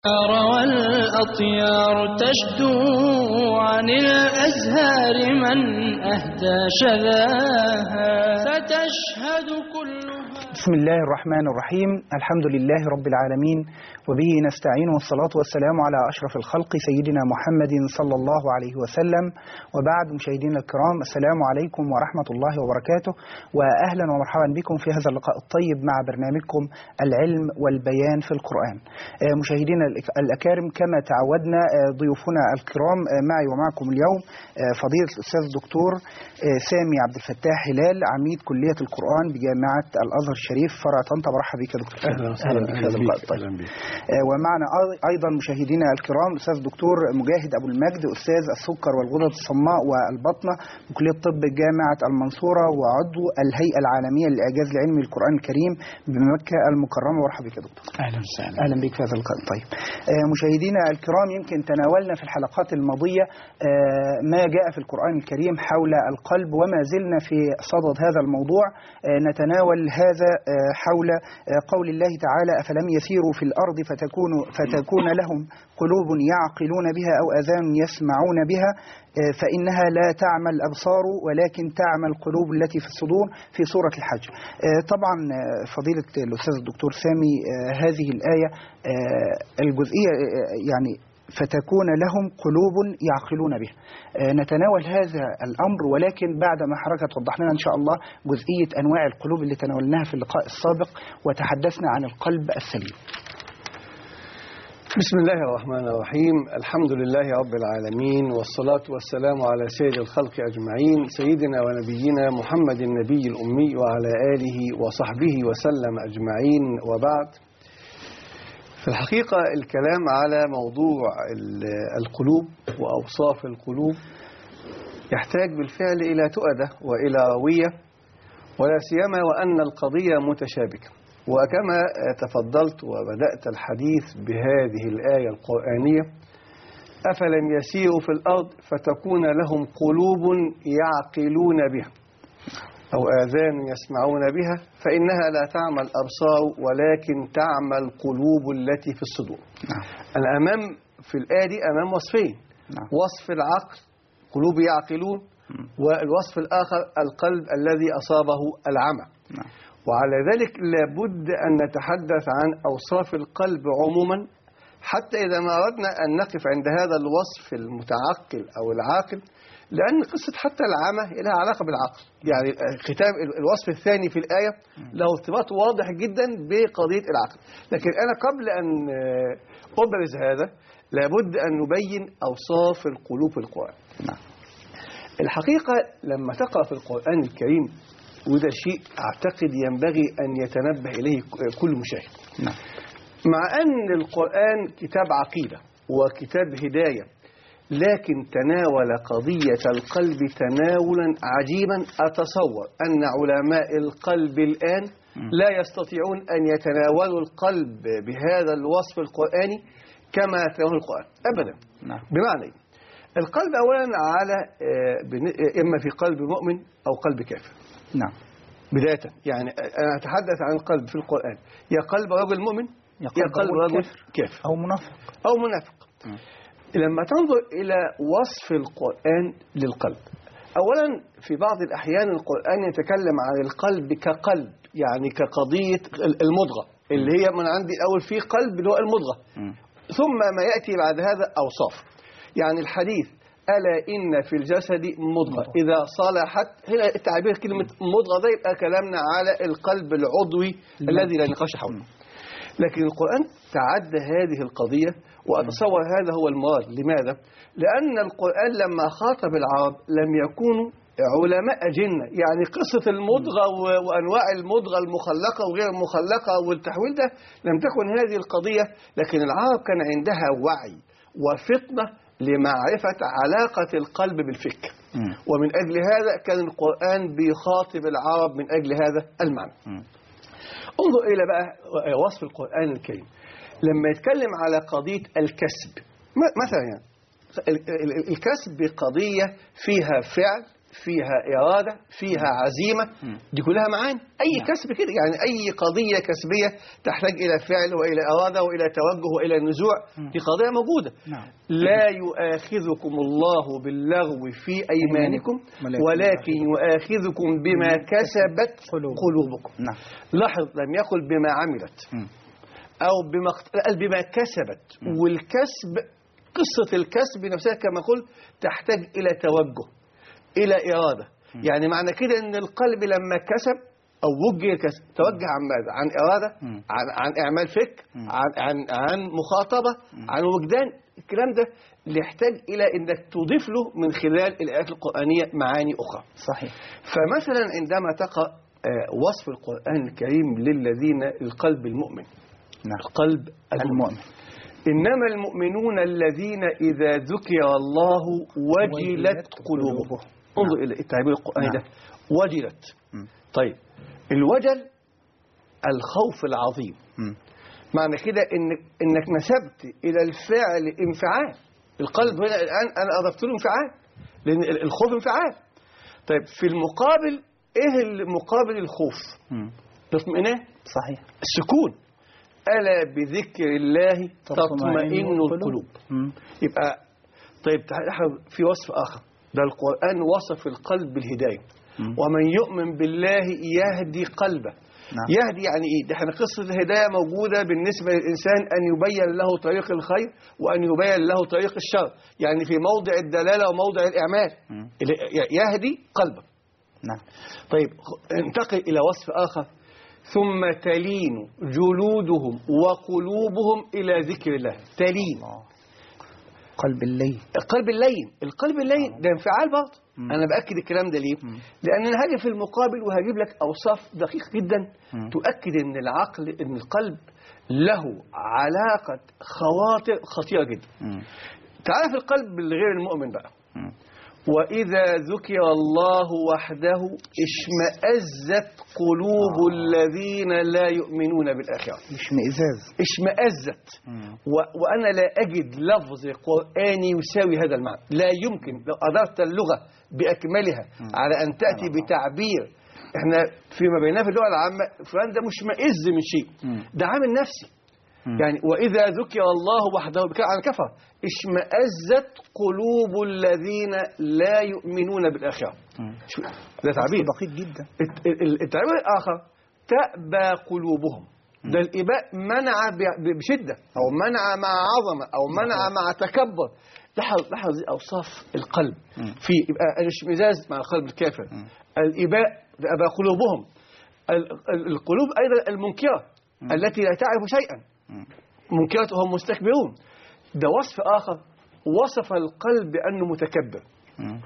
روى الأطيار تشدو عن الأزهار من أهدى شذاها ستشهد كلها بسم الله الرحمن الرحيم الحمد لله رب العالمين وبه نستعين والصلاة والسلام على أشرف الخلق سيدنا محمد صلى الله عليه وسلم وبعد مشاهدينا الكرام السلام عليكم ورحمة الله وبركاته وأهلا ومرحبا بكم في هذا اللقاء الطيب مع برنامجكم العلم والبيان في القرآن آه، مشاهدينا الأك- الأكارم كما تعودنا آه، ضيوفنا الكرام آه، معي ومعكم اليوم آه، فضيلة الأستاذ الدكتور آه، سامي عبد الفتاح هلال عميد كلية القرآن بجامعة الأزهر الشريف فرع طنطا برحب بك يا دكتور سامي. اهلا وسهلا بك في هذا اللقاء الطيب اهلا بك آه، ومعنا أي- ايضا مشاهدينا الكرام الاستاذ الدكتور مجاهد ابو المجد استاذ السكر والغدد الصماء والبطنه بكليه طب جامعه المنصوره وعضو الهيئه العالميه للاعجاز العلمي للقران الكريم بمكه المكرمه مرحبا بك يا دكتور اهلا وسهلا اهلا بك في هذا اللقاء طيب آه، مشاهدينا الكرام يمكن تناولنا في الحلقات الماضيه آه، ما جاء في القران الكريم حول القلب وما زلنا في صدد هذا الموضوع آه، نتناول هذا آه، حول آه، قول الله تعالى افلم يسيروا في الارض فتكون فتكون لهم قلوب يعقلون بها او اذان يسمعون بها آه، فانها لا تعمى الابصار ولكن تعمى القلوب التي في الصدور في سوره الحج آه، طبعا آه، فضيله الاستاذ الدكتور سامي آه، هذه الايه آه، الجزئيه آه، يعني فتكون لهم قلوب يعقلون بها آه، نتناول هذا الأمر ولكن بعد ما حضرتك توضح لنا إن شاء الله جزئية أنواع القلوب اللي تناولناها في اللقاء السابق وتحدثنا عن القلب السليم بسم الله الرحمن الرحيم الحمد لله رب العالمين والصلاة والسلام على سيد الخلق أجمعين سيدنا ونبينا محمد النبي الأمي وعلى آله وصحبه وسلم أجمعين وبعد في الحقيقة الكلام على موضوع ال- القلوب وأوصاف القلوب يحتاج بالفعل إلى تؤدة وإلى روية ولا سيما وأن القضية متشابكة وكما تفضلت وبدأت الحديث بهذه الآية القرآنية أفلم يسيروا في الأرض فتكون لهم قلوب يعقلون بها أو آذان يسمعون بها فإنها لا تعمى الأبصار ولكن تعمى القلوب التي في الصدور نعم الأمام في الآية دي أمام وصفين نعم وصف العقل قلوب يعقلون والوصف الآخر القلب الذي أصابه العمى نعم وعلى ذلك لابد أن نتحدث عن أوصاف القلب عموما حتى إذا ما أردنا أن نقف عند هذا الوصف المتعقل أو العاقل لأن قصة حتى العمى لها علاقة بالعقل يعني ختام الوصف الثاني في الآية له ارتباط واضح جدا بقضية العقل لكن أنا قبل أن آه، أبرز هذا لابد أن نبين أوصاف القلوب في القرآن نعم الحقيقة لما تقرأ في القرآن الكريم وده شيء أعتقد ينبغي أن يتنبه إليه كل مشاهد نعم مع أن القرآن كتاب عقيدة وكتاب هداية لكن تناول قضية القلب تناولا عجيبا أتصور أن علماء القلب الآن لا يستطيعون أن يتناولوا القلب بهذا الوصف القرآني كما يتناول القرآن أبدا نعم بمعنى إيه؟ القلب أولا على آه، بن- إما في قلب مؤمن أو قلب كافر نعم بداية يعني أنا أتحدث عن القلب في القرآن يا قلب رجل مؤمن يا يا قلب قلب رجل رجل كافر أو منافق أو منافق مم. لما تنظر إلى وصف القرآن للقلب أولا في بعض الأحيان القرآن يتكلم عن القلب كقلب يعني كقضية المضغة اللي هي من عندي الأول في قلب اللي هو المضغة مم. ثم ما يأتي بعد هذا أوصاف يعني الحديث ألا إن في الجسد مضغة مضغة. إذا صلحت هنا التعبير كلمة مضغة ده يبقى كلامنا على القلب العضوي الذي لا نقاش حوله لكن القرآن تعدى هذه القضية وأتصور هذا هو المراد لماذا؟ لأن القرآن لما خاطب العرب لم يكونوا علماء جنة يعني قصة المضغة و- وأنواع المضغة المخلقة وغير المخلقة والتحويل ده لم تكن هذه القضية لكن العرب كان عندها وعي وفطنة لمعرفة علاقة القلب بالفكر مم. ومن أجل هذا كان القرآن بيخاطب العرب من أجل هذا المعنى مم. انظر إلى بقى وصف القرآن الكريم لما يتكلم على قضية الكسب م- مثلا يعني ال- ال- الكسب قضية فيها فعل فيها إرادة فيها عزيمة مم. دي كلها معاني أي نعم. كسب كده يعني أي قضية كسبية تحتاج إلى فعل وإلى إرادة وإلى توجه وإلى نزوع مم. دي قضية موجودة نعم لا يؤاخذكم الله باللغو في أيمانكم ولكن ولكن يؤاخذكم بما كسبت قلوب. قلوبكم نعم لاحظ لم يقل بما عملت مم. أو بما اقت- قال بما كسبت والكسب قصة الكسب نفسها كما قلت تحتاج إلى توجه إلى إرادة يعني معنى كده أن القلب لما كسب أو وجه الكسب توجه عن ماذا؟ عن إرادة مم. عن, عن إعمال فكر مم. عن, عن, عن مخاطبة عن وجدان الكلام ده اللي يحتاج إلى أنك تضيف له من خلال الآيات القرآنية معاني أخرى صحيح فمثلا عندما تقرأ آه، وصف القرآن الكريم للذين القلب المؤمن نعم القلب المؤمن المؤمن إنما المؤمنون الذين إذا ذكر الله وجلت قلوبهم انظر إلى التعبير القرآني نعم. ده وجلت مم. طيب الوجل الخوف العظيم مم. معنى كده إنك, إنك نسبت إلى الفعل انفعال القلب هنا الآن أنا أضفت له انفعال لأن ال- الخوف انفعال طيب في المقابل إيه المقابل الخوف مم. الاطمئنان صحيح السكون ألا بذكر الله تطمئن القلوب مم. يبقى طيب تعال احنا في وصف آخر ده القرآن وصف القلب بالهداية مم. ومن يؤمن بالله يهدي قلبه نعم. يهدي يعني ايه ده احنا قصة الهداية موجودة بالنسبة للإنسان أن يبين له طريق الخير وأن يبين له طريق الشر يعني في موضع الدلالة وموضع الإعمال مم. ال- يهدي قلبه نعم طيب خ- انتقل إلى وصف آخر ثم تلين جلودهم وقلوبهم إلى ذكر الله تلين الله قلب الليل القلب اللين القلب اللين ده انفعال برضه مم. انا باكد الكلام ده ليه مم. لان انا هاجي في المقابل وهجيب لك اوصاف دقيقه جدا مم. تؤكد ان العقل ان القلب له علاقه خواطر خطيره جدا مم. تعال في القلب الغير المؤمن بقى مم. واذا ذكر الله وحده اشمئزت قلوب آه. الذين لا يؤمنون بالاخره مش مئزاز اشمئزت مم. و- وأنا لا أجد لفظ قرآني يساوي هذا المعنى لا يمكن لو أدرت اللغة بأكملها على أن تأتي بتعبير احنا فيما بيننا في اللغة العامة فلان ده مش مئز من شيء مم. ده عامل نفسي مم. يعني وإذا ذكر الله وحده بكاء عن كفر اشمئزت قلوب الذين لا يؤمنون بالآخرة مم. شو- ده تعبير دقيق جدا الت- ال- التعبير الآخر تأبى قلوبهم ده الإباء منع ب- ب- بشدة أو منع مع عظمة أو منع مع تكبر لاحظ لاحظ دي أوصاف القلب مم. في يبقى الاشمئزاز مع القلب الكافر مم. الإباء أبى قلوبهم ال- ال- القلوب أيضا المنكرة مم. التي لا تعرف شيئا مم. منكرة وهم مستكبرون ده وصف آخر وصف القلب بأنه متكبر مم.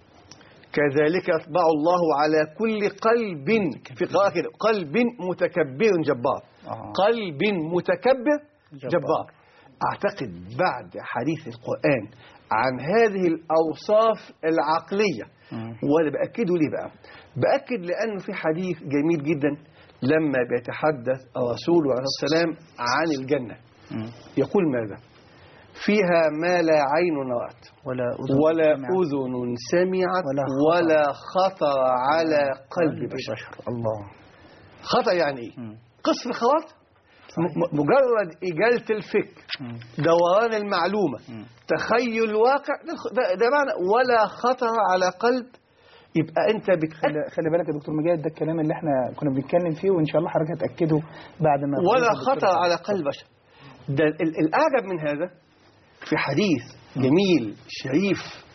كذلك يطبع الله على كل قلب في قراءة كده قلب متكبر جبار آه. قلب متكبر جبار. جبار أعتقد بعد حديث القرآن عن هذه الأوصاف العقلية مم. وأنا بأكده ليه بقى بأكد لأنه في حديث جميل جدا لما بيتحدث الرسول عليه السلام عن الجنة مم. يقول ماذا فيها ما لا عين رأت ولا أذن ولا سمعت. أذن سمعت ولا خطر. ولا خطر على قلب بشر الله خطر يعني إيه؟ مم. قصر الخواطر صحيح. م- مجرد إجالة الفكر مم. دوران المعلومة مم. تخيل الواقع ده, الخ- ده, ده معنى ولا خطر على قلب يبقى أنت بتأكد خلي خلي بالك يا دكتور مجاهد ده الكلام اللي احنا كنا بنتكلم فيه وان شاء الله حضرتك هتاكده بعد ما ولا يخلص الدكتور خطر سعد. على قلب بشر ده ال- الأعجب من هذا في حديث جميل شريف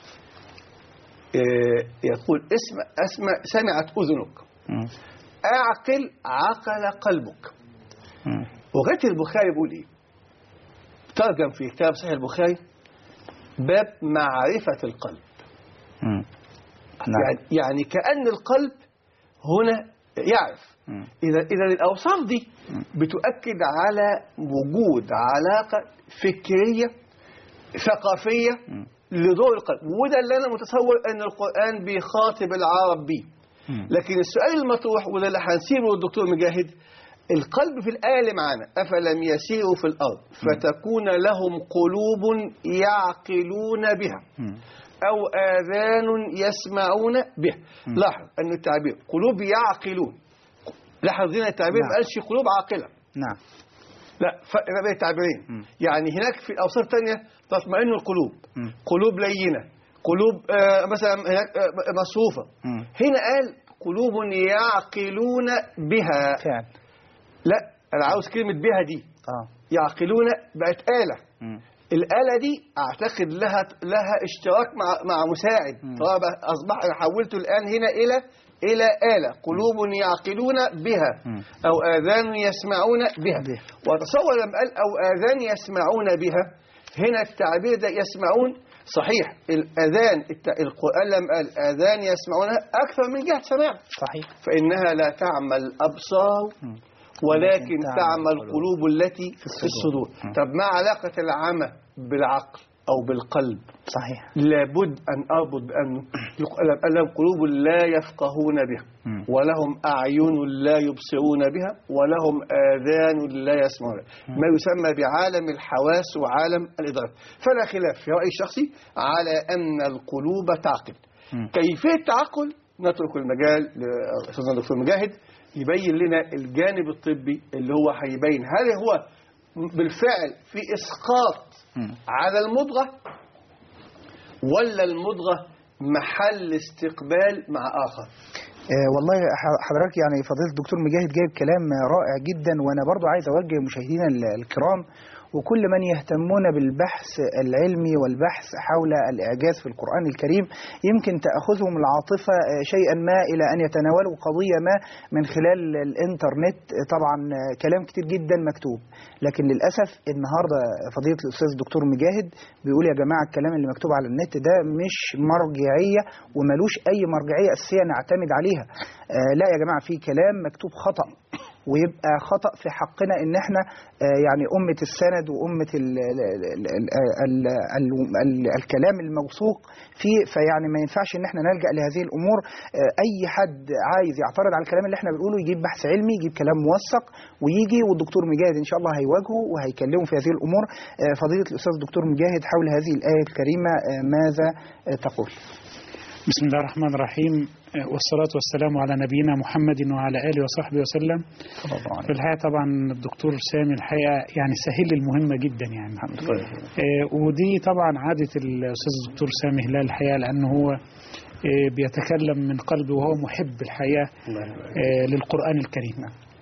آه، يقول اسم اسمع سمعت أذنك مم. اعقل عقل قلبك مم. وغاية البخاري بيقول ايه ترجم في كتاب صحيح البخاري باب معرفة القلب مم. نعم يعني, يعني كأن القلب هنا يعرف مم. إذا إذا الأوصاف دي بتؤكد على وجود علاقة فكرية ثقافية مم. لدور القلب وده اللي أنا متصور أن القرآن بيخاطب العرب بيه مم. لكن السؤال المطروح وده اللي هنسيبه للدكتور مجاهد القلب في الآية اللي معانا أفلم يسيروا في الأرض فتكون لهم قلوب يعقلون بها مم. أو آذان يسمعون به لاحظ أن التعبير قلوب يعقلون لاحظ هنا التعبير نعم. ما قالش قلوب عاقلة نعم لا فرق بين التعبيرين مم. يعني هناك في أوصاف تانية تطمئن القلوب مم. قلوب لينة قلوب آه مثلا هناك آه مصفوفة مم. هنا قال قلوب يعقلون بها فعلا لا أنا عاوز كلمة بها دي اه يعقلون بقت آلة مم. الآلة دي أعتقد لها لها اشتراك مع مع مساعد مم. فأصبح أصبح أنا حولته الآن هنا إلى إلى آلة قلوب يعقلون بها مم. أو آذان يسمعون بها بها. وتصور لما قال أو آذان يسمعون بها هنا التعبير ده يسمعون صحيح الأذان الت- القرآن لما قال آذان يسمعونها أكثر من جهة سماع صحيح فإنها لا تعمى الأبصار مم. ولكن ولكن تعمى تعمى القلوب. القلوب التي في الصدور. الصدور مم. طب ما علاقة العمى بالعقل أو بالقلب صحيح لابد أن أربط بأنه أن لهم قلوب لا يفقهون بها مم. ولهم أعين لا يبصرون بها ولهم آذان لا يسمعون بها ما يسمى بعالم الحواس وعالم الإدراك فلا خلاف في رأيي الشخصي على أن القلوب تعقل مم. كيفية تعقل نترك المجال لأستاذنا الدكتور مجاهد يبين لنا الجانب الطبي اللي هو هيبين هل هو بالفعل في إسقاط مم. على المضغة ولا المضغة محل استقبال مع آخر آه، والله ح- حضرتك يعني فضيلة الدكتور مجاهد جايب كلام رائع جدا وانا برضو عايز اوجه مشاهدينا ال- الكرام وكل من يهتمون بالبحث العلمي والبحث حول الإعجاز في القرآن الكريم يمكن تأخذهم العاطفة آه، شيئا ما إلى أن يتناولوا قضية ما من خلال الإنترنت آه، طبعا آه، كلام كتير جدا مكتوب لكن للأسف النهاردة فضيلة الأستاذ الدكتور مجاهد بيقول يا جماعة الكلام اللي مكتوب على النت ده مش مرجعية وملوش أي مرجعية أساسية نعتمد عليها آه، لا يا جماعة في كلام مكتوب خطأ ويبقى خطأ في حقنا ان احنا آه، يعني أمة السند وأمة ال ال ال ال ال ال ال الكلام الموثوق فيه فيعني ما ينفعش ان احنا نلجأ لهذه الأمور آه، أي حد عايز يعترض على الكلام اللي احنا بنقوله يجيب بحث علمي يجيب كلام موثق ويجي والدكتور مجاهد ان شاء الله هيواجهه وهيكلمه في هذه الأمور آه، فضيلة الأستاذ الدكتور مجاهد حول هذه الآية الكريمة آه، ماذا آه، تقول؟ بسم الله الرحمن الرحيم آه، والصلاة والسلام على نبينا محمد وعلى آله وصحبه وسلم صلى الله عليه في الحقيقة طبعا الدكتور سامي الحقيقة يعني سهل لي المهمة جدا يعني آه، ودي طبعا عادة الأستاذ الدكتور سامي هلال الحقيقة لأنه هو آه، بيتكلم من قلبه وهو محب الحقيقة آه، للقرآن الكريم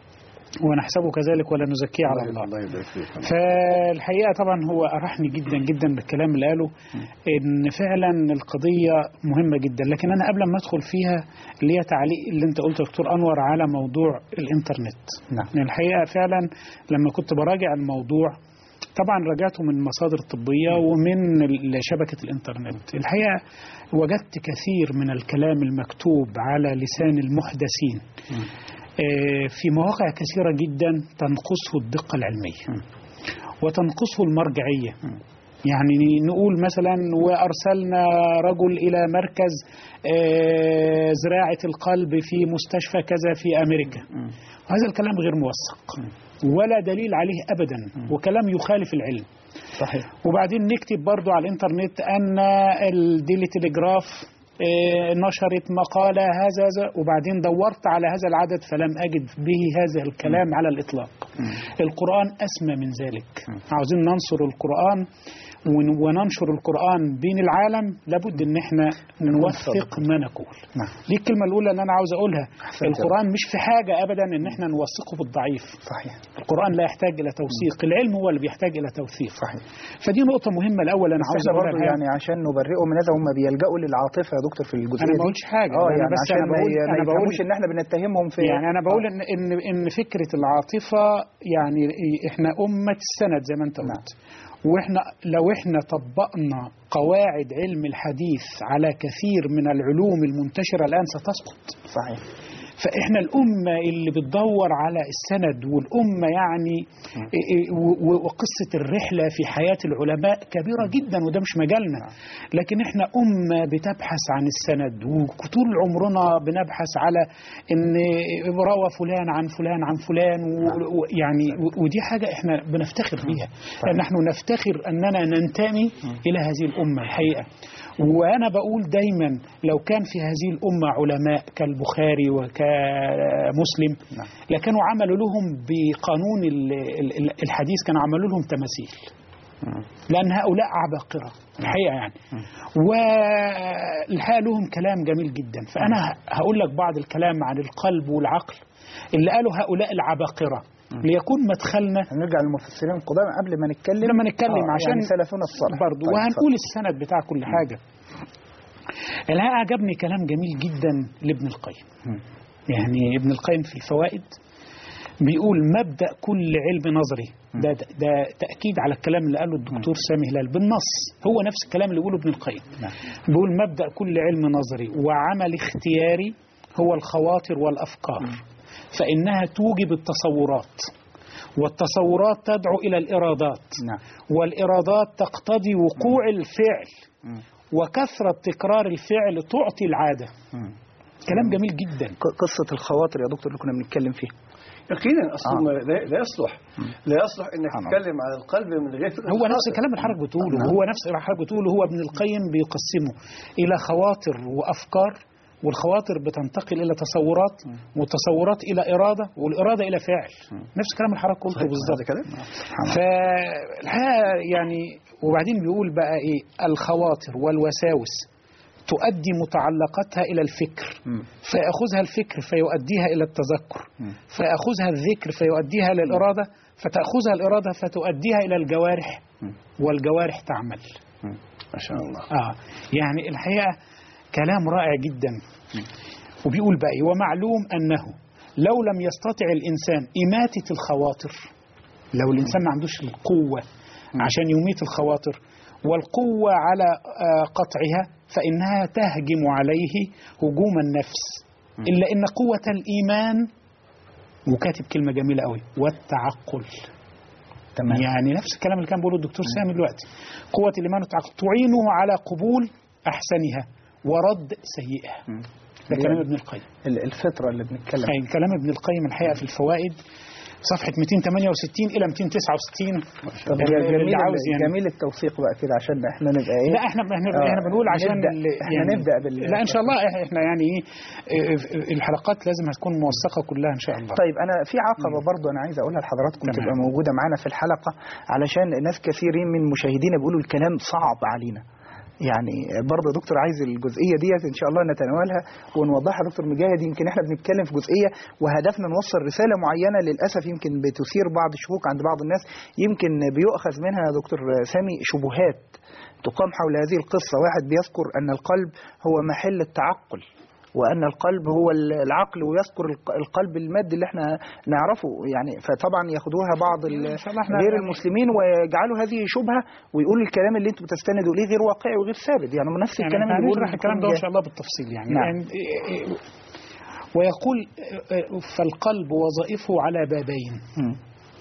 ونحسبه كذلك ولا نزكيه على الله الله يبارك فيك فالحقيقه طبعا هو ارحني جدا جدا بالكلام اللي قاله ان فعلا القضيه مهمه جدا لكن انا قبل ما ادخل فيها اللي هي تعليق اللي انت قلته يا دكتور انور على موضوع الانترنت نعم. يعني الحقيقه فعلا لما كنت براجع الموضوع طبعا راجعته من مصادر طبية ومن ال- شبكة الإنترنت الحقيقة وجدت كثير من الكلام المكتوب على لسان المحدثين آه، في مواقع كثيرة جدا تنقصه الدقة العلمية وتنقصه المرجعية يعني نقول مثلا وأرسلنا رجل إلى مركز آه، زراعة القلب في مستشفى كذا في أمريكا وهذا الكلام غير موثق ولا دليل عليه أبدا وكلام يخالف العلم صحيح وبعدين نكتب برضو على الانترنت ان الديلي تليجراف آه، نشرت مقالة هذا هذا وبعدين دورت على هذا العدد فلم أجد به هذا الكلام على الإطلاق القرآن أسمى من ذلك عاوزين ننصر القرآن ون- وننشر القرآن بين العالم لابد ان احنا نوثق ما نقول نعم. دي الكلمة الأولى اللي أنا عاوز أقولها أحسنت. القرآن مش في حاجة أبدا ان احنا نوثقه بالضعيف صحيح القرآن لا يحتاج إلى توثيق العلم هو اللي بيحتاج إلى توثيق صحيح فدي نقطة مهمة الأول أنا بس عاوز احنا أقولها برضه الحقيقة. يعني عشان نبرئه من هذا هم بيلجأوا للعاطفة يا دكتور في الجزئية أنا ما دي. بقولش حاجة اه أنا يعني بس عشان أنا ما بقول ي- ما أنا بقول يفهموش ان احنا بنتهمهم في يعني أنا بقول إن إن إن فكرة العاطفة يعني إحنا أمة السند زي ما أنت قلت وإحنا لو إحنا طبقنا قواعد علم الحديث على كثير من العلوم المنتشرة الآن ستسقط صحيح فاحنا الامه اللي بتدور على السند والامه يعني إيه إيه و- و- وقصه الرحله في حياه العلماء كبيره جدا وده مش مجالنا لكن احنا امه بتبحث عن السند وطول عمرنا بنبحث على ان روى فلان عن فلان عن فلان و- ويعني و- ودي حاجه احنا بنفتخر بيها نحن نفتخر اننا ننتمي الى هذه الامه الحقيقه وأنا بقول دايما لو كان في هذه الأمة علماء كالبخاري وكمسلم نعم. لكانوا عملوا لهم بقانون ال- ال- ال- الحديث كانوا عملوا لهم تماثيل لأن هؤلاء عباقرة الحقيقة يعني والحقيقة لهم كلام جميل جدا فأنا هقول لك بعض الكلام عن القلب والعقل اللي قالوا هؤلاء العباقرة ليكون مدخلنا هنرجع للمفسرين القدامى قبل ما نتكلم لما نتكلم آه، عشان يعني سلفنا الصالح برضو طيب، وهنقول السند بتاع كل حاجة الحقيقة عجبني كلام جميل جدا لابن القيم مم. يعني ابن القيم في الفوائد بيقول مبدأ كل علم نظري ده, ده تأكيد على الكلام اللي قاله الدكتور سامي هلال بالنص هو نفس الكلام اللي يقوله ابن القيم نعم. بيقول مبدأ كل علم نظري وعمل اختياري هو الخواطر والأفكار فإنها توجب التصورات والتصورات تدعو إلى الإرادات نعم والإرادات تقتضي وقوع الفعل مم. وكثرة تكرار الفعل تعطي العادة مم. كلام جميل جدا ق- قصة الخواطر يا دكتور اللي كنا بنتكلم فيه يقينا اصلا آه. ما- لا لا يصلح لا يصلح انك سبحان الله. تتكلم عن القلب من غير فكره هو نفس الخاطر. الكلام اللي حضرتك بتقوله نعم. هو نفس اللي حضرتك بتقوله هو ابن القيم بيقسمه إلى خواطر وأفكار والخواطر بتنتقل إلى تصورات والتصورات إلى إرادة والإرادة إلى فعل نفس الكلام اللي حضرتك قلته صحيح، بالظبط هذا كلام فالحقيقة يعني وبعدين بيقول بقى إيه الخواطر والوساوس تؤدي متعلقاتها إلى الفكر مم. فيأخذها الفكر فيؤديها إلى التذكر مم. فيأخذها الذكر فيؤديها إلى الإرادة فتأخذها الإرادة فتؤديها إلى الجوارح مم. والجوارح تعمل مم. ما شاء الله آه يعني الحقيقة كلام رائع جدا وبيقول بقى إيه، ومعلوم أنه لو لم يستطع الإنسان إماتة الخواطر لو الإنسان ما عندوش القوة عشان يميت الخواطر والقوة على آه، قطعها فإنها تهجم عليه هجوم النفس إلا إن قوة الإيمان وكاتب كلمة جميلة قوي والتعقل تمام يعني نفس الكلام اللي كان بيقوله الدكتور سامي دلوقتي قوة الإيمان والتعقل تعينه على قبول أحسنها ورد سيئها مم. ده كلام ابن القيم ال- الفطرة اللي بنتكلم يعني كلام ابن القيم الحقيقة في الفوائد صفحة 268 إلى 269 طب اللي- هي جميل اللي عاوز يعني جميل التوثيق بقى كده عشان احنا نبقى ايه لا احنا احنا آه، احنا بنقول عشان نبدأ- ال- احنا يعني نبدأ بال- لا ان شاء الله احنا يعني ايه اه، الحلقات لازم هتكون موثقه كلها ان شاء الله طيب انا في عقبه برضو انا عايز اقولها لحضراتكم تمام. تبقى موجوده معانا في الحلقه علشان ناس كثيرين من مشاهدينا بيقولوا الكلام صعب علينا يعني برضه يا دكتور عايز الجزئيه ديت ان شاء الله نتناولها ونوضحها دكتور مجاهد يمكن احنا بنتكلم في جزئيه وهدفنا نوصل رساله معينه للاسف يمكن بتثير بعض الشكوك عند بعض الناس يمكن بيؤخذ منها يا دكتور سامي شبهات تقام حول هذه القصه واحد بيذكر ان القلب هو محل التعقل وان القلب هو العقل ويذكر الق- القلب المادي اللي احنا نعرفه يعني فطبعا ياخدوها بعض ال- إن شاء الله إحنا غير يعني- المسلمين ويجعلوا هذه شبهه ويقولوا الكلام اللي انتم بتستندوا اليه غير واقعي وغير ثابت يعني نفس يعني الكلام اللي بيقوله هنشرح الكلام ده ان شاء الله بالتفصيل يعني, نعم. يعني اه، اه، ويقول اه، اه، فالقلب وظائفه على بابين مم.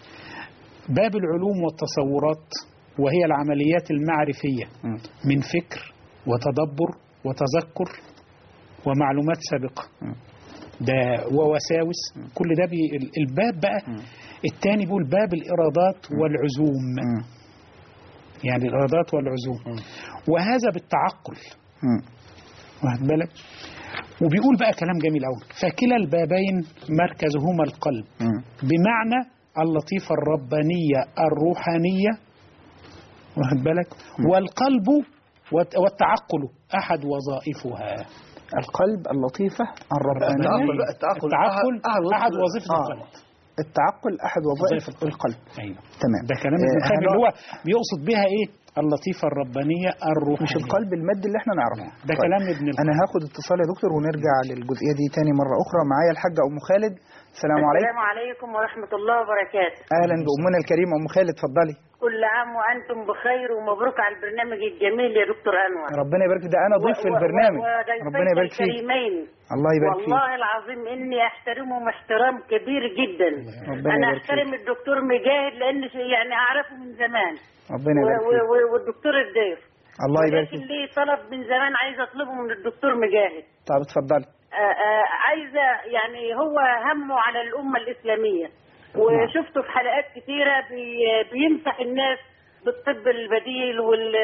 باب العلوم والتصورات وهي العمليات المعرفية مم. من فكر وتدبر وتذكر ومعلومات سابقة مم. ده ووساوس كل ده بي ال- الباب بقى الثاني بيقول باب الإرادات والعزوم مم. يعني الإرادات والعزوم وهذا بالتعقل مم. واخد بالك وبيقول بقى كلام جميل قوي فكلا البابين مركزهما القلب مم. بمعنى اللطيفة الربانية الروحانية واخد بالك والقلب والت- والتعقل أحد وظائفها القلب اللطيفة الربانية التعقل بقى، التعقل التعقل أحد- أحد أحد وظيفة آه. القلب التعقل أحد وظائف وظائف القلب. القلب أيوه تمام ده كلام ابن آه، القيم هنقعد- اللي هو بيقصد بها إيه اللطيفة الربانية الروحانية مش القلب المادي اللي احنا نعرفه ده طيب. كلام ابن القيم انا هاخد اتصال يا دكتور ونرجع للجزئيه دي تاني مره اخرى معايا الحاجه ام خالد السلام عليكم السلام عليكم ورحمة الله وبركاته اهلا بامنا الكريمه ام خالد اتفضلي كل عام وأنتم بخير ومبروك على البرنامج الجميل يا دكتور أنور ربنا يبارك فيك. ده انا ضيف في و- و- البرنامج وضيفيك ربنا يبارك فيك الكريمين الله يبارك فيك والله العظيم إني أحترمهم احترام كبير جدا ربنا أنا يبارك أحترم الدكتور مجاهد لأن ش- يعني أعرفه من زمان ربنا و- يبارك و- فيك و- والدكتور الضيف الله يبارك ولكن فيك لي طلب من زمان عايزة أطلبه من الدكتور مجاهد طب اتفضلي آه، آه، عايزة يعني هو همه على الأمة الإسلامية وشفته في حلقات كتيرة بي- بينصح الناس بالطب البديل وال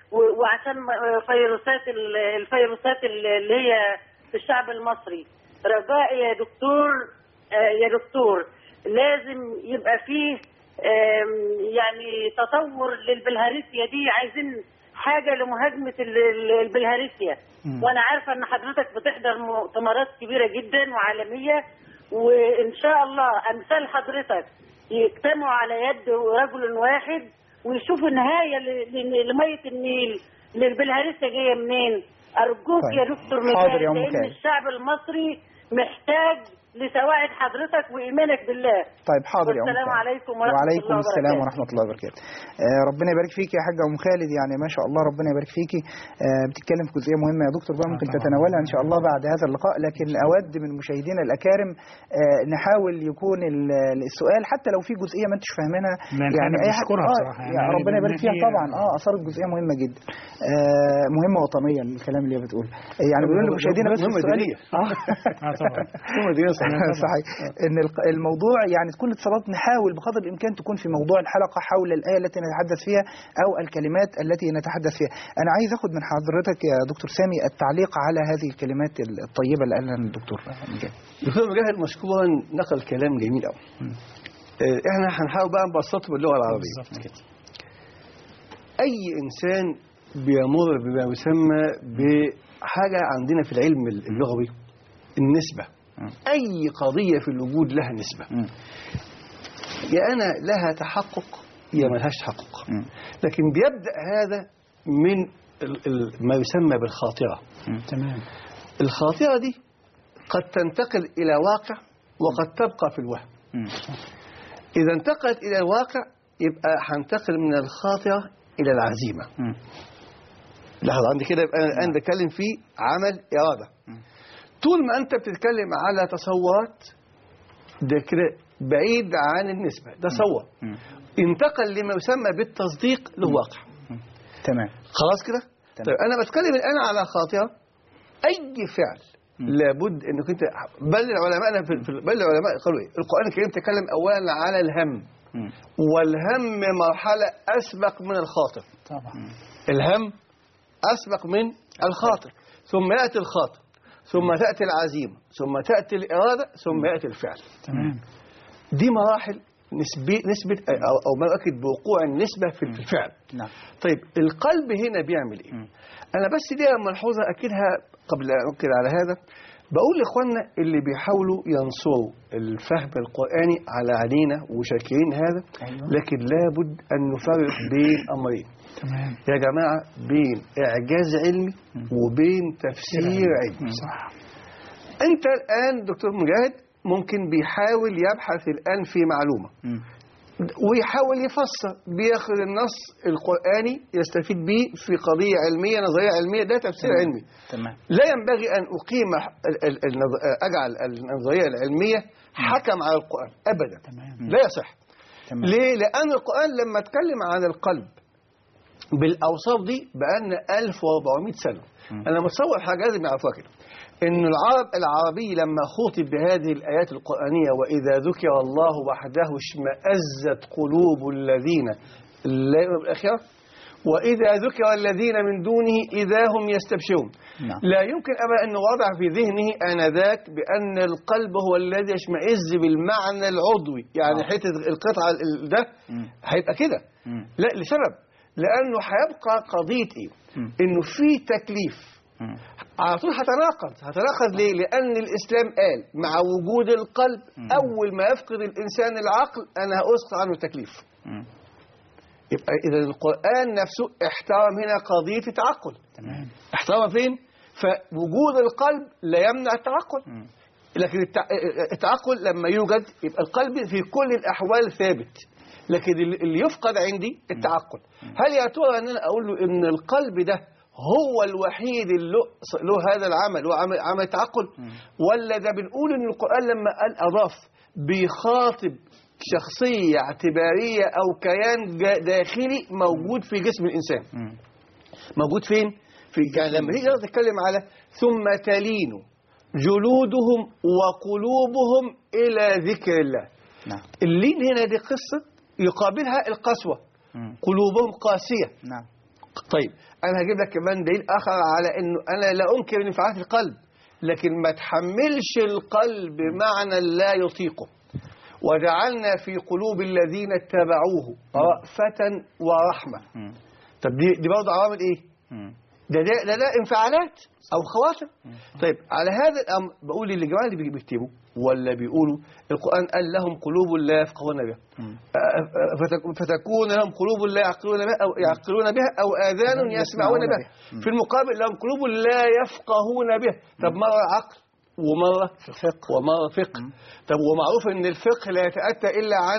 و- وعشان م- فيروسات ال- الفيروسات اللي هي في الشعب المصري رجاء يا دكتور آه، يا دكتور لازم يبقى فيه آم، يعني تطور للبلهارسيا دي عايزين حاجه لمهاجمه ال- ال- البلهارسيا مم. وانا عارفه ان حضرتك بتحضر مؤتمرات كبيره جدا وعالميه وان شاء الله امثال حضرتك يجتمعوا على يد رجل واحد ويشوفوا نهايه ل- ل- لميه النيل للبلهارسيا جايه منين ارجوك طيب. يا دكتور حاضر مجاهد يا أم لان مكايل. الشعب المصري محتاج لسواعد حضرتك وايمانك بالله طيب حاضر يا ام والسلام خالد. عليكم ورحمة وعليكم الله السلام وبركاته. ورحمه الله وبركاته آه ربنا يبارك فيك يا حاجه ام خالد يعني ما شاء الله ربنا يبارك فيكي آه بتتكلم في جزئيه مهمه يا دكتور بقى آه ممكن طبعاً. تتناولها ان شاء الله بعد هذا اللقاء لكن اود من مشاهدينا الاكارم آه نحاول يكون ال- السؤال حتى لو في جزئيه ما انتش فاهمينها لا، إحنا يعني اي حد بنشكرها آه بصراحة، يعني يعني ربنا لأن يبارك فيها هي- طبعا اه اثارت جزئيه مهمه جدا آه مهمه وطنيا الكلام اللي هي بتقول يعني بيقولوا لمشاهدينا بس مهمة السؤال دينية. اه اه طبعا مهمة دينية صحيح. صحيح ان الق- الموضوع يعني كل اتصالات نحاول بقدر الامكان تكون في موضوع الحلقه حول الايه التي نتحدث فيها او الكلمات التي نتحدث فيها انا عايز اخد من حضرتك يا دكتور سامي التعليق على هذه الكلمات الطيبه اللي قالها الدكتور مجاهد دكتور مجاهد مشكورا نقل كلام جميل قوي آه، احنا هنحاول بقى نبسطه باللغه العربيه بالظبط كده اي انسان بيمر بما يسمى بحاجه عندنا في العلم اللغوي النسبه مم. اي قضيه في الوجود لها نسبه مم. يا انا لها تحقق يا ملهاش تحقق مم. لكن بيبدا هذا من ال- ال- ما يسمى بالخاطره تمام الخاطره دي قد تنتقل الى واقع وقد تبقى في الوهم مم. إذا انتقلت إلى الواقع يبقى هنتقل من الخاطرة إلى العزيمة مم. لحظة عندي كده يبقى أنا الآن بتكلم في عمل إرادة طول ما أنت بتتكلم على تصورات ده كده بعيد عن النسبة ده تصور مم. انتقل لما يسمى بالتصديق له واقع تمام خلاص كده تمام. طيب أنا بتكلم الآن على خاطرة أي فعل مم. لابد انك انت بل العلماء في في- بل العلماء قالوا ايه؟ القران الكريم تكلم اولا على الهم مم. والهم مرحلة أسبق من الخاطر طبعا الهم أسبق من الخاطر ثم يأتي الخاطر ثم تأتي العزيمة ثم تأتي الإرادة ثم يأتي الفعل تمام دي مراحل نسبي نسبة أو, أو ما أؤكد بوقوع النسبة في الفعل نعم طيب القلب هنا بيعمل إيه مم. أنا بس دي ملحوظة أكدها قبل أن أؤكد على هذا بقول لإخواننا اللي بيحاولوا ينصروا الفهم القرآني على علينا وشاكرين هذا أيوة. لكن لابد أن نفرق بين أمرين تمام يا جماعة بين إعجاز علمي وبين تفسير علمي صح أنت الآن دكتور مجاهد ممكن بيحاول يبحث الآن في معلومة مم. ويحاول يفسر بياخد النص القرآني يستفيد به في قضية علمية نظرية علمية ده تفسير تمام. علمي تمام لا ينبغي أن أقيم ال- ال- النظ- أجعل النظرية العلمية حكم على القرآن أبدا تمام لا يصح تمام ليه؟ لأن القرآن لما اتكلم عن القلب بالأوصاف دي بقالنا 1400 سنة أنا متصور حاجة لازم يعرفوها كده إن العرب العربي لما خاطب بهذه الآيات القرآنية وإذا ذكر الله وحده اشمأزت قلوب الذين لا يؤمنون بالآخرة وإذا ذكر الذين من دونه إذا هم يستبشرون نعم. لا يمكن أبدا أن وضع في ذهنه آنذاك بأن القلب هو الذي يشمئز بالمعنى العضوي يعني آه. حتة القطعة ال- ده مم. هيبقى كده مم. لا لسبب لأنه هيبقى قضية إيه مم. إنه في تكليف مم. على طول هتناقض هتناقض ليه لأن الإسلام قال مع وجود القلب أول ما يفقد الإنسان العقل أنا هأسقط عنه التكليف مم. يبقى إذا القرآن نفسه احترم هنا قضية التعقل تمام احترم فين فوجود القلب لا يمنع التعقل مم. لكن التع- التعقل لما يوجد يبقى القلب في كل الأحوال ثابت لكن اللي يفقد عندي التعقل هل يا ترى ان انا اقول له ان القلب ده هو الوحيد اللي له- له هذا العمل هو عمل عمل تعقل ولا ده بنقول ان القران لما قال اضاف بيخاطب شخصيه اعتباريه او كيان جا- داخلي موجود في جسم الانسان مم. موجود فين في يعني لما هي تتكلم على ثم تلين جلودهم وقلوبهم الى ذكر الله نعم اللين هنا دي قصة يقابلها القسوة مم. قلوبهم قاسية نعم طيب انا هجيب لك كمان دليل اخر على انه انا لا انكر انفعالات القلب لكن ما تحملش القلب معنى لا يطيقه وجعلنا في قلوب الذين اتبعوه رأفة ورحمة مم. طب دي دي برضه عوامل ايه؟ مم. ده ده ده, ده انفعالات او خواطر طيب على هذا الامر بقول للجماعه اللي بي- بيكتبوا ولا بيقولوا القران قال لهم قلوب لا يفقهون بها مم. آه، آه، فتك- فتكون لهم قلوب لا يعقلون بها او يعقلون بها او اذان يسمعون يسمعون بها بها. في المقابل لهم قلوب لا يفقهون بها طب مره عقل ومره فقه. ومره فقه طب ومعروف ان الفقه لا يتاتى الا عن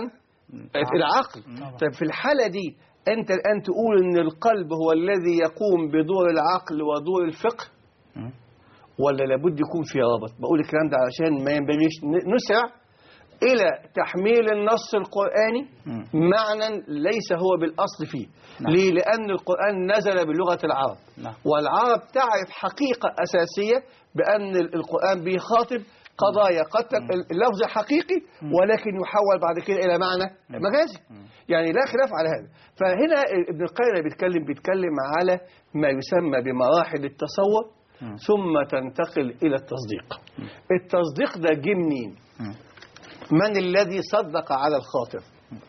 العقل طب في الحالة دي أنت الآن تقول أن القلب هو الذي يقوم بدور العقل ودور الفقه مم. ولا لابد يكون في رابط بقول الكلام ده علشان ما ينبغيش ن- نسرع إلى تحميل النص القرآني مم. معنى ليس هو بالأصل فيه نعم. ليه؟ لأن القرآن نزل بلغة العرب نعم. والعرب تعرف حقيقة أساسية بأن ال- القرآن بيخاطب قضايا قد تك- اللفظ حقيقي ولكن يحول بعد كده إلى معنى مجازي يعني لا خلاف على هذا فهنا ابن القيم بيتكلم بيتكلم على ما يسمى بمراحل التصور ثم تنتقل إلى التصديق التصديق ده جه منين مم. من الذي صدق على الخاطر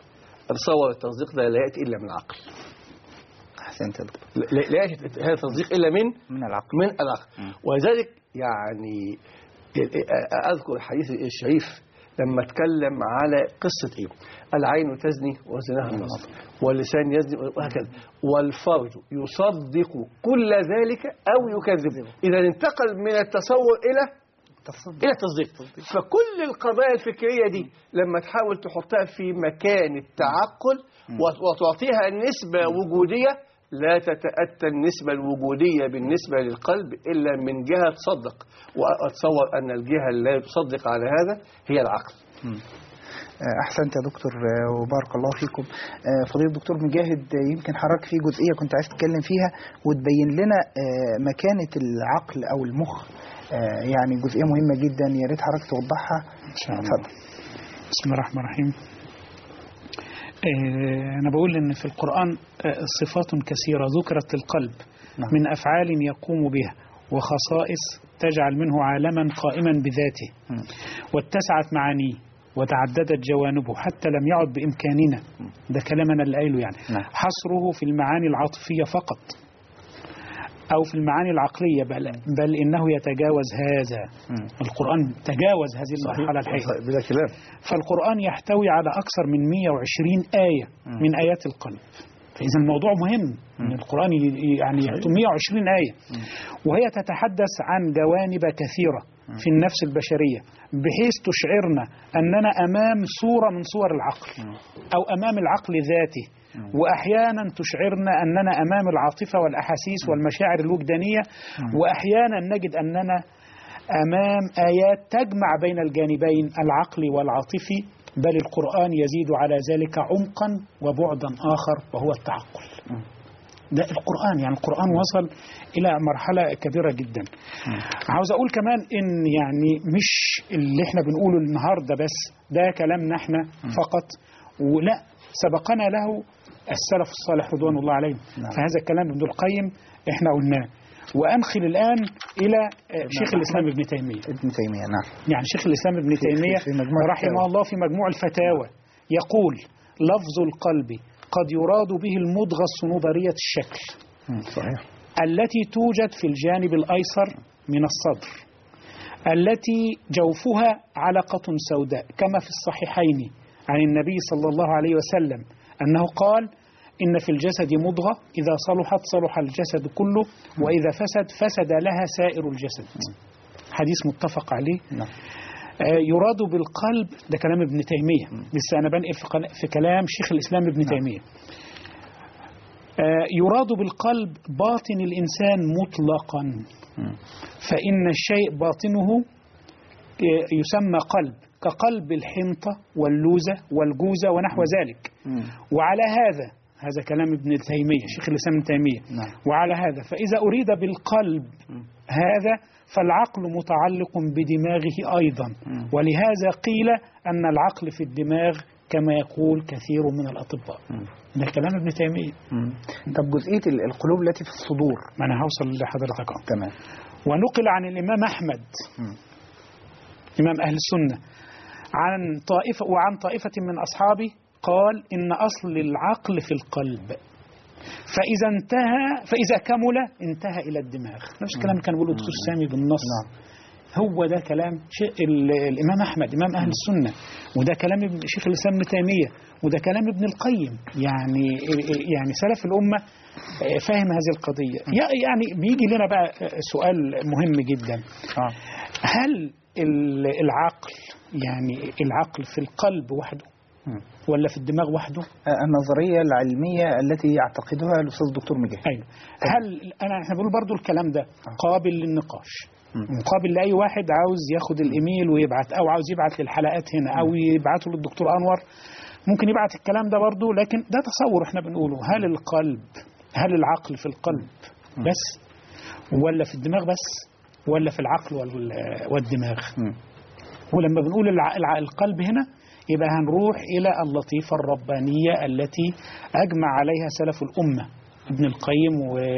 تصور التصديق ده لا يأتي إلا من العقل احسنت يا دكتور لا لا يأتي هذا التصديق إلا من من العقل من العقل ولذلك يعني أذكر الحديث الشريف لما اتكلم على قصة إيه العين تزني وزناها النظر واللسان يزني وهكذا والفرج يصدق كل ذلك أو يكذب إذا انتقل من التصور إلى تصدق الى التصديق فكل القضايا الفكريه دي لما تحاول تحطها في مكان التعقل وت- وتعطيها نسبه وجوديه لا تتاتى النسبه الوجوديه بالنسبه للقلب الا من جهه تصدق واتصور ان الجهه التي تصدق على هذا هي العقل احسنت يا دكتور آه، وبارك الله فيكم آه، فضيله الدكتور مجاهد آه، يمكن حضرتك في جزئيه كنت عايز تتكلم فيها وتبين لنا آه، مكانه العقل او المخ آه، يعني جزئيه مهمه جدا يا ريت حضرتك توضحها إن شاء الله. اتفضل بسم الله الرحمن الرحيم آه، أنا بقول إن في القرآن آه، صفات كثيرة ذكرت للقلب نعم. من أفعال يقوم بها وخصائص تجعل منه عالما قائما بذاته مم. واتسعت معانيه وتعددت جوانبه حتى لم يعد بإمكاننا ده كلامنا اللي قايله يعني نعم. حصره في المعاني العاطفية فقط أو في المعاني العقلية بل, بل إنه يتجاوز هذا مم. القرآن تجاوز هذه المرحلة الحقيقة بلا كلام فالقرآن يحتوي على أكثر من 120 آية من آيات القلب فإذا الموضوع مهم أن القرآن ي- يعني يحتوي 120 آية وهي تتحدث عن جوانب كثيرة في النفس البشرية بحيث تشعرنا أننا أمام صورة من صور العقل أو أمام العقل ذاته وأحيانا تشعرنا أننا أمام العاطفة والأحاسيس والمشاعر الوجدانية وأحيانا نجد أننا أمام آيات تجمع بين الجانبين العقلي والعاطفي بل القرآن يزيد على ذلك عمقا وبعدا آخر وهو التعقل ده القرآن يعني القرآن وصل إلى مرحلة كبيرة جدا عاوز أقول كمان إن يعني مش اللي احنا بنقوله النهاردة بس ده كلامنا احنا فقط ولا سبقنا له السلف الصالح رضوان الله عليهم نعم. فهذا الكلام ابن القيم احنا قلناه وأنخل الآن إلى آه، شيخ الإسلام ابن تيمية ابن تيميه نعم يعني شيخ الإسلام ابن في- تيمية في مجموع رحمه الفتاوى. الله في مجموع الفتاوى يقول لفظ القلب قد يراد به المضغة الصنوبرية الشكل مم. صحيح التي توجد في الجانب الأيسر من الصدر التي جوفها علقة سوداء كما في الصحيحين عن النبي صلى الله عليه وسلم أنه قال إن في الجسد مضغة إذا صلحت صلح الجسد كله وإذا فسد فسد لها سائر الجسد حديث متفق عليه نعم آه، يراد بالقلب ده كلام ابن تيمية لسه أنا بنقل في قل- في كلام شيخ الإسلام ابن تيمية آه، يراد بالقلب باطن الإنسان مطلقا مم. فإن الشيء باطنه آه، يسمى قلب كقلب الحنطة واللوزة والجوزة ونحو ذلك مم. وعلى هذا هذا كلام ابن تيمية شيخ الإسلام ابن تيمية نعم. وعلى هذا فإذا أريد بالقلب هذا فالعقل متعلق بدماغه أيضا ولهذا قيل أن العقل في الدماغ كما يقول كثير من الأطباء ده كلام ابن تيمية مم. طب جزئية ال- القلوب التي في الصدور ما أنا هوصل لحضرتك أهو. تمام ونقل عن الإمام أحمد مم. إمام أهل السنة عن طائفة وعن طائفة من أصحابه قال إن أصل العقل في القلب فإذا انتهى فإذا كمل انتهى إلى الدماغ نفس الكلام اللي كان بيقوله الدكتور سامي بالنص هو ده كلام شيء ال- الإمام أحمد إمام أهل السنة وده كلام ابن شيخ الإسلام ابن تيمية وده كلام ابن القيم يعني يعني سلف الأمة فاهم هذه القضية يعني بيجي لنا بقى سؤال مهم جدا آه. هل ال- العقل يعني العقل في القلب وحده مم. ولا في الدماغ وحده آه، النظرية العلمية التي يعتقدها الأستاذ دكتور مجاهد ايوه هل انا احنا بنقول برضو الكلام ده قابل للنقاش مقابل لاي واحد عاوز ياخد الايميل ويبعت او عاوز يبعت للحلقات هنا او يبعته للدكتور انور ممكن يبعت الكلام ده برضو لكن ده تصور احنا بنقوله هل القلب هل العقل في القلب بس ولا في الدماغ بس ولا في العقل وال- والدماغ مم. ولما بنقول الع- الع- القلب هنا يبقى هنروح إلى اللطيفة الربانية التي أجمع عليها سلف الأمة ابن القيم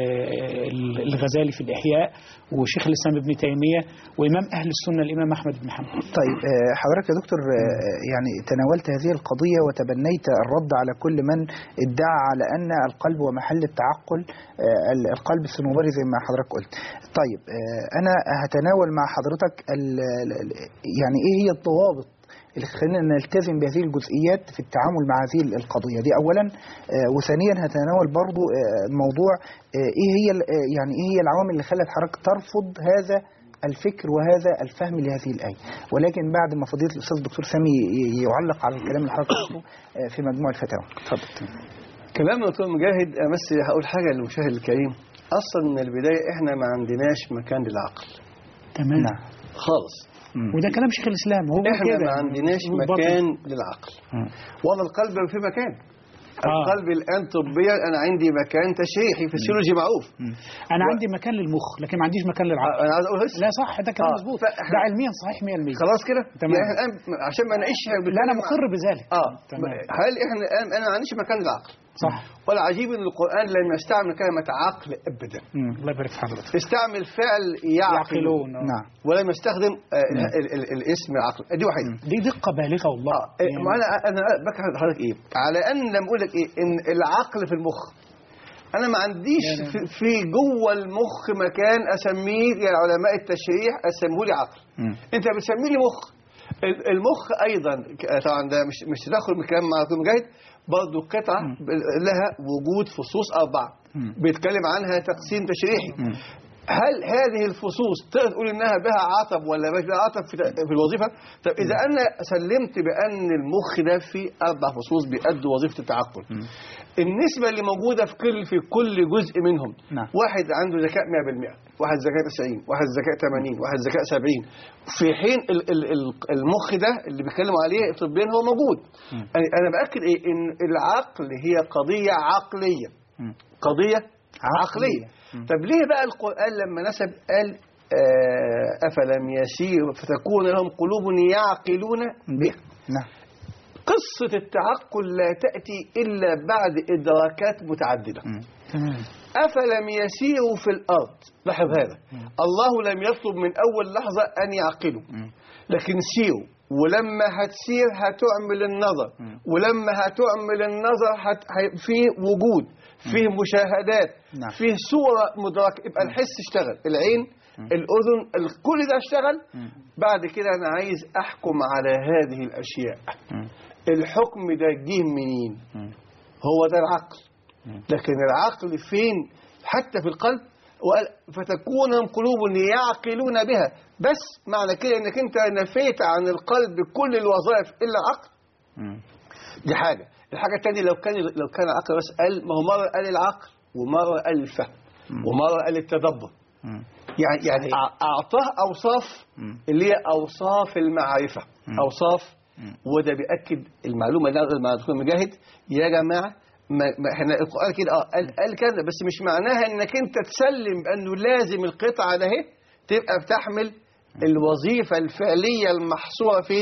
والغزالي في الإحياء وشيخ الإسلام ابن تيمية وإمام أهل السنة الإمام أحمد بن حنبل طيب آه، حضرتك يا دكتور آه، يعني تناولت هذه القضية وتبنيت الرد على كل من ادعى على أن القلب هو محل التعقل آه، ال- القلب الصنوبري زي ما حضرتك قلت طيب آه، أنا هتناول مع حضرتك ال- ال- ال- يعني إيه هي الضوابط اللي خلينا نلتزم بهذه الجزئيات في التعامل مع هذه القضية دي أولا آه، وثانيا هتناول برضو آه، موضوع آه، إيه هي ال- آه، يعني إيه هي العوامل اللي خلت حضرتك ترفض هذا الفكر وهذا الفهم لهذه الآية ولكن بعد ما فضيلة الأستاذ الدكتور سامي ي- يعلق على الكلام اللي حضرتك قلته آه، في مجموع الفتاوى اتفضل كلام دكتور مجاهد أنا بس هقول حاجة للمشاهد الكريم أصلا من البداية إحنا ما عندناش مكان للعقل تمام نعم خالص وده كلام شيخ الإسلام هو إحنا كده ما عندناش هو باطل. مكان للعقل مم. والله القلب في مكان آه. القلب الآن طبيا أنا عندي مكان تشريحي فسيولوجي معروف أنا عندي مكان للمخ لكن ما عنديش مكان للعقل أنا عايز أقول بس لا صح ده كلام آه، مظبوط فإحنا- ده علميا صحيح 100% خلاص كده تمام. يعني الآن عشان ما نعيش لا أنا مقر بذلك اه تمام هل احنا الان انا ما عنديش مكان للعقل صح والعجيب ان القران لم يستعمل كلمه عقل ابدا مم. الله يبارك في حضرتك استعمل فعل يعقل يعقلون آه. نعم ولم يستخدم آه ال ال الاسم العقل دي واحده دي دقة بالغة والله اه إيه، ما انا انا بكره حضرتك ايه على ان لما اقول لك ايه ان العقل في المخ انا ما عنديش في, في جوه المخ مكان اسميه يا علماء التشريح اسميه لي عقل مم. انت بتسميه لي مخ ال- المخ ايضا ك- طبعا ده مش مش تدخل من كلام مع دكتور مجاهد برضه قطعه ب- لها وجود فصوص اربعه مم. بيتكلم عنها تقسيم تشريحي مم. هل هذه الفصوص تقدر تقول انها بها عطب ولا مش بها عطب في في الوظيفه؟ طب اذا انا سلمت بان المخ ده فيه اربع فصوص بيأدوا وظيفه التعقل. النسبه اللي موجوده في كل في كل جزء منهم نعم. واحد عنده ذكاء 100% واحد ذكاء 90 واحد ذكاء 80 واحد ذكاء 70 في حين ال- ال- ال- المخ ده اللي بيتكلموا عليه طبيا هو موجود انا أنا باكد ايه ان العقل هي قضيه عقليه مم. قضيه عقلية. عقليه طب ليه بقى القرآن لما نسب قال آه، أفلم يسيروا فتكون لهم قلوب يعقلون بها نعم قصة التعقل لا تأتي إلا بعد إدراكات متعددة مم. تمام أفلم يسيروا في الأرض لاحظ هذا الله لم يطلب من أول لحظة أن يعقلوا مم. لكن سيروا ولما هتسير هتعمل النظر ولما هتعمل النظر هت... هي- فيه وجود فيه مشاهدات نعم. فيه صورة مدركة يبقى الحس اشتغل العين الأذن ال- كل ده اشتغل بعد كده أنا عايز أحكم على هذه الأشياء مم. الحكم ده جه منين مم. هو ده العقل لكن العقل فين حتى في القلب وقال فتكون لهم قلوب يعقلون بها بس معنى كده انك انت نفيت عن القلب كل الوظائف الا العقل مم. دي حاجه الحاجه الثانيه لو كان لو كان العقل بس قال ما هو مره قال العقل ومره قال الفهم ومره قال التدبر مم. يعني يعني أع- اعطاه اوصاف مم. اللي هي اوصاف المعرفه اوصاف وده بياكد المعلومه اللي أنا مع الدكتور مجاهد يا جماعه ما ما احنا القران كده اه قال, قال كذا بس مش معناها انك انت تسلم بانه لازم القطعه ده اهي تبقى بتحمل الوظيفه الفعليه المحصوره فين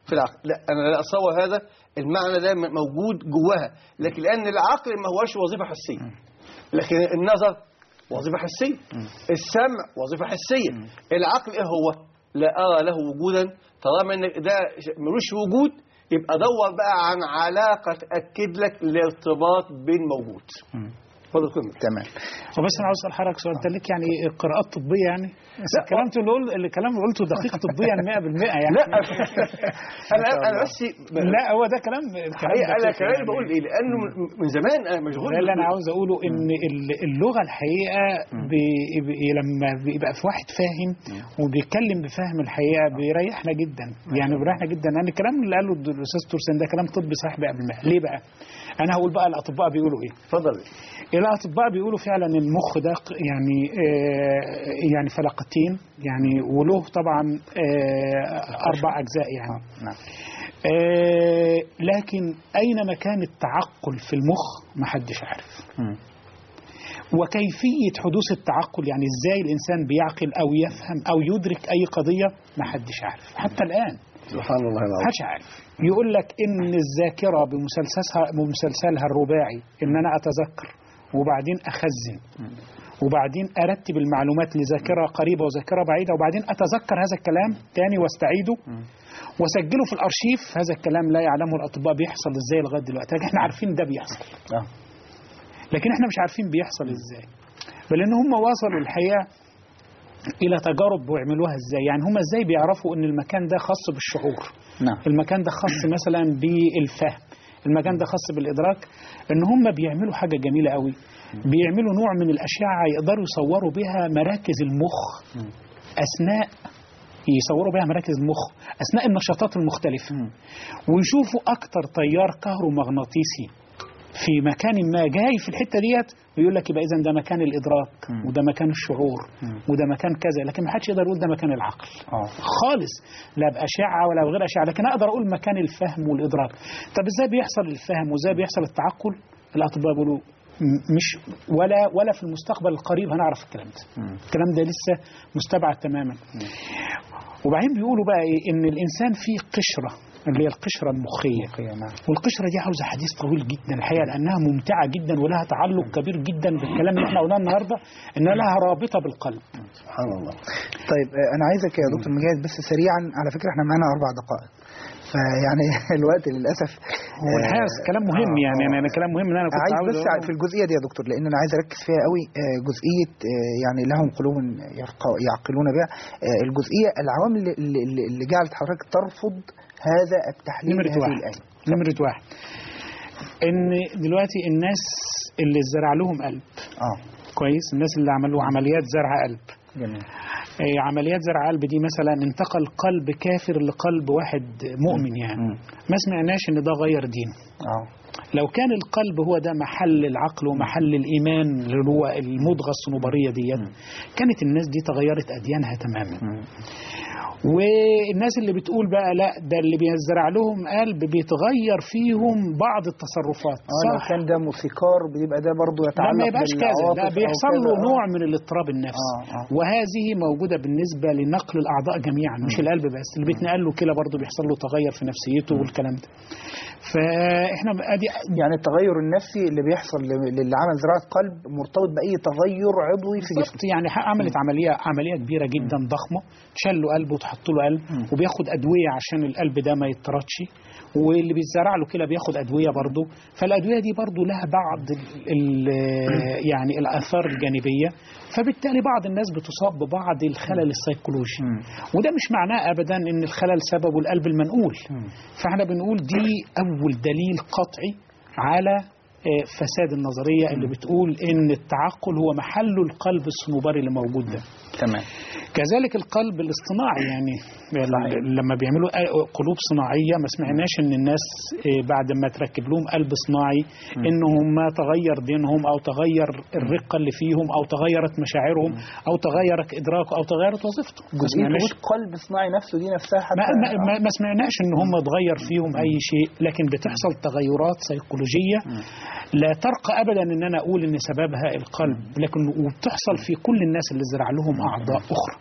في العقل لا انا لا اتصور هذا المعنى ده م- موجود جواها لكن لان العقل ما هوش وظيفه حسيه لكن النظر وظيفه حسيه السمع وظيفه حسيه العقل ايه هو لا ارى له وجودا طالما ان ده ش- ملوش وجود يبقى دور بقى عن علاقه تاكد لك الارتباط بين موجود اتفضل كمل تمام وبس انا عاوز اسال حضرتك سؤال انت ليك يعني قراءات طبيه يعني بس الكلام اللي قلت الكلام اللي قلته دقيق طبيا 100% يعني لا انا انا بس لا هو ده كلام كلام حقيقة انا دقيق كلامي يعني. بقول ايه لانه من- من زمان انا مشغول ده اللي انا عاوز اقوله ان ال- اللغه الحقيقه بي- بي- لما بيبقى في واحد فاهم وبيتكلم بفهم الحقيقه بيريحنا جدا يعني بيريحنا جدا لان الكلام اللي قاله الاستاذ تورسن ده كلام طبي صحيح بقى بالماء ليه بقى؟ انا هقول بقى الاطباء بيقولوا ايه؟ اتفضل الاطباء بيقولوا فعلا المخ ده ق- يعني آه يعني فلقتين يعني وله طبعا آه اربع اجزاء يعني نعم آه لكن اين مكان التعقل في المخ محدش عارف مم. وكيفيه حدوث التعقل يعني ازاي الانسان بيعقل او يفهم او يدرك اي قضيه محدش عارف حتى الان سبحان الله العظيم محدش عارف يقول لك ان الذاكره بمسلسلها بمسلسلها الرباعي ان انا اتذكر وبعدين اخزن وبعدين ارتب المعلومات لذاكره قريبه وذاكره بعيده وبعدين اتذكر هذا الكلام تاني واستعيده واسجله في الارشيف هذا الكلام لا يعلمه الاطباء بيحصل ازاي لغايه دلوقتي لكن احنا عارفين ده بيحصل آه. لكن احنا مش عارفين بيحصل ازاي بل ان هم وصلوا الحقيقه الى تجارب بيعملوها ازاي يعني هم ازاي بيعرفوا ان المكان ده خاص بالشعور نعم المكان ده خاص مثلا بالفهم المكان ده خاص بالادراك ان هم بيعملوا حاجه جميله قوي بيعملوا نوع من الاشعه يقدروا يصوروا بها مراكز المخ اثناء يصوروا بها مراكز المخ اثناء النشاطات المختلفه ويشوفوا اكتر تيار كهرومغناطيسي في مكان ما جاي في الحته ديت ويقول لك يبقى اذا ده مكان الادراك وده مكان الشعور وده مكان كذا لكن ما حدش يقدر يقول ده مكان العقل اه خالص لا بأشعة ولا بغير أشعة لكن أقدر أقول مكان الفهم والإدراك طب إزاي بيحصل الفهم وإزاي بيحصل التعقل الأطباء بيقولوا م- مش ولا ولا في المستقبل القريب هنعرف الكلام ده الكلام ده لسه مستبعد تماما وبعدين بيقولوا بقى إيه إن الإنسان فيه قشرة اللي هي القشرة المخية نعم والقشرة دي عاوزة حديث طويل جدا الحقيقة لأنها ممتعة جدا ولها تعلق كبير جدا بالكلام اللي احنا قلناه النهاردة إنها لها رابطة بالقلب سبحان الله طيب آه، انا عايزك يا دكتور مجاهد بس سريعا على فكره احنا معانا اربع دقائق فيعني الوقت للاسف هو الحقيقة كلام مهم آه، يعني آه. أنا أنا كلام مهم إن أنا كنت عايز عاوز بس أقوله. في الجزئيه دي يا دكتور لان انا عايز اركز فيها قوي آه، جزئيه آه، يعني لهم قلوب يفق- يعقلون بها آه، الجزئيه العوامل اللي- اللي اللي جعلت حضرتك ترفض هذا التحليل نمرة هذه واحد الايه نمرة واحد إن دلوقتي الناس اللي زرع لهم قلب اه كويس الناس اللي عملوا عمليات زرع قلب جميل إيه، عمليات زرع قلب دي مثلا انتقل قلب كافر لقلب واحد مؤمن يعني مم. ما سمعناش ان ده غير دينه اه لو كان القلب هو ده محل العقل ومحل الايمان اللي هو المضغه الصنوبريه ديت كانت الناس دي تغيرت اديانها تماما والناس اللي بتقول بقى لا ده اللي بيزرع لهم قلب بيتغير فيهم بعض التصرفات اه لو كان ده موسيقار بيبقى ده برضه لا يتعلق ما يبقاش كذا بالعواطف لا أو بيحصل كذا. له آه. نوع من الاضطراب النفسي آه، آه. وهذه موجوده بالنسبه لنقل الاعضاء جميعا مش القلب بس اللي بيتنقل له كلى برضه بيحصل له تغير في نفسيته والكلام ده فاحنا ادي يعني التغير النفسي اللي بيحصل ل- للي عمل زراعه قلب مرتبط باي تغير عضوي في جسمه بالظبط يعني ح- عملت عمليه عمليه كبيره جدا ضخمه شال له قلب وتحط له قلب وبياخد ادويه عشان القلب ده ما يتطردش واللي بيتزرع له كلى بياخد ادويه برضه فالادويه دي برضه لها بعض ال ال يعني الاثار الجانبيه فبالتالي بعض الناس بتصاب ببعض الخلل السيكولوجي وده مش معناه ابدا ان الخلل سببه القلب المنقول فاحنا بنقول دي اول دليل قطعي على آه، فساد النظريه اللي بتقول ان التعقل هو محل القلب الصنوبري اللي موجود ده تمام كذلك القلب الاصطناعي يعني ال- لما بيعملوا آه، قلوب صناعيه ما سمعناش ان الناس آه، بعد ما تركب لهم قلب صناعي ان هم تغير دينهم او تغير الرقه اللي فيهم او تغيرت مشاعرهم او تغيرت ادراكه او تغيرت وظيفته ما جزئيه سمعناش وجود قلب صناعي نفسه دي نفسها حتى ما, ما, ما, ما سمعناش ان هم اتغير فيهم اي شيء لكن بتحصل تغيرات سيكولوجيه لا ترقى ابدا ان انا اقول ان سببها القلب لكن وبتحصل في كل الناس اللي زرع لهم اعضاء اخرى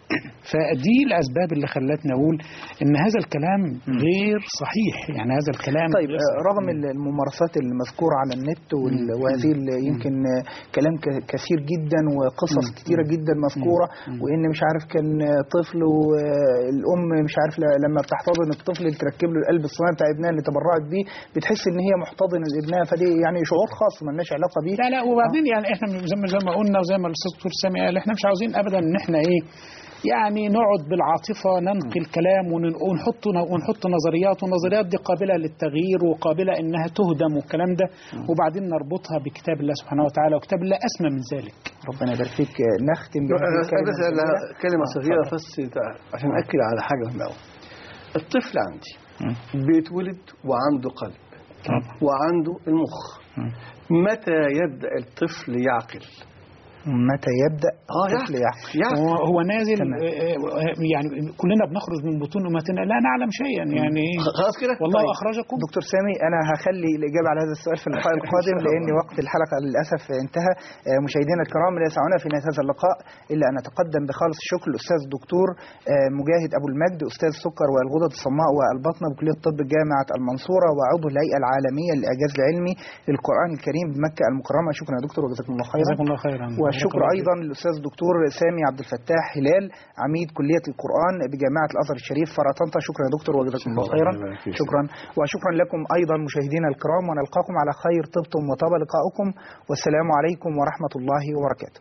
فدي الاسباب اللي خلتني اقول ان هذا الكلام غير صحيح يعني هذا الكلام طيب غير آه، صحيح. رغم ال- الممارسات المذكورة على النت وال- وهذه ال- يمكن آه، كلام ك- كثير جدا وقصص كثيرة جدا مذكورة وإن مش عارف كان آه، طفل والأم مش عارف ل- لما بتحتضن الطفل اللي تركب له القلب الصناعي بتاع ابنها اللي تبرعت بيه بتحس إن هي محتضنة لابنها فدي يعني شعور خاص ملناش علاقة بيه لا لا وبعدين يعني احنا زي ما زي ما قلنا وزي ما الاستاذ دكتور سامي قال احنا مش عاوزين ابدا ان احنا ايه يعني نقعد بالعاطفه ننقي الكلام ون- ونحط ونحط نظريات والنظريات دي قابله للتغيير وقابله انها تهدم والكلام ده وبعدين نربطها بكتاب الله سبحانه وتعالى وكتاب الله اسمى من ذلك ربنا يبارك فيك آه، نختم بهذه أنا الكلمة بس الجميلة. كلمة آه، صغيرة اتفضل. بس تع- عشان أكد على حاجة مهمة أوي. الطفل عندي بيتولد وعنده قلب وعنده المخ متى يبدأ الطفل يعقل؟ متى يبدأ آه الطفل يعقل يعقل يعقل هو هو نازل تمام. آه، آه، يعني كلنا بنخرج من بطون امتنا لا نعلم شيئا يعني إيه؟ خلاص كده؟ والله طيب. اخرجكم دكتور سامي انا هخلي الاجابه على هذا السؤال في اللقاء القادم لان وقت الحلقه للاسف انتهى آه، مشاهدينا الكرام لا يسعنا في نهايه هذا اللقاء الا ان نتقدم بخالص الشكر للاستاذ الدكتور آه، مجاهد ابو المجد استاذ السكر والغدد الصماء والبطنه بكليه الطب جامعه المنصوره وعضو الهيئه العالميه للاعجاز العلمي للقران الكريم بمكه المكرمه شكرا يا دكتور وجزاكم الله خيرا جزاكم الله خيرا والشكر بارك الله ايضا للاستاذ الدكتور سامي عبد الفتاح هلال عميد كليه القران بجامعه الازهر الشريف فرع طنطا شكرا يا دكتور وجزاكم الله الله خيرا يبارك فيك. شكرا وشكرا لكم ايضا مشاهدينا الكرام ونلقاكم على خير طبتم وطاب لقاؤكم والسلام عليكم ورحمه الله وبركاته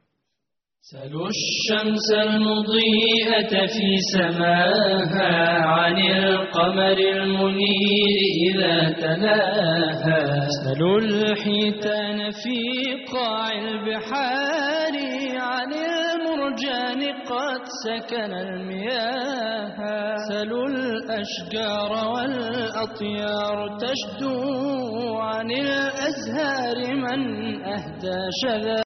سلوا الشمس المضيئة في سماها عن القمر المنير إذا تلاها سلوا الحيتان في قاع البحار عن المرجان قد سكن المياه سلوا الأشجار والأطيار تشدو عن الأزهار من أهدى شذا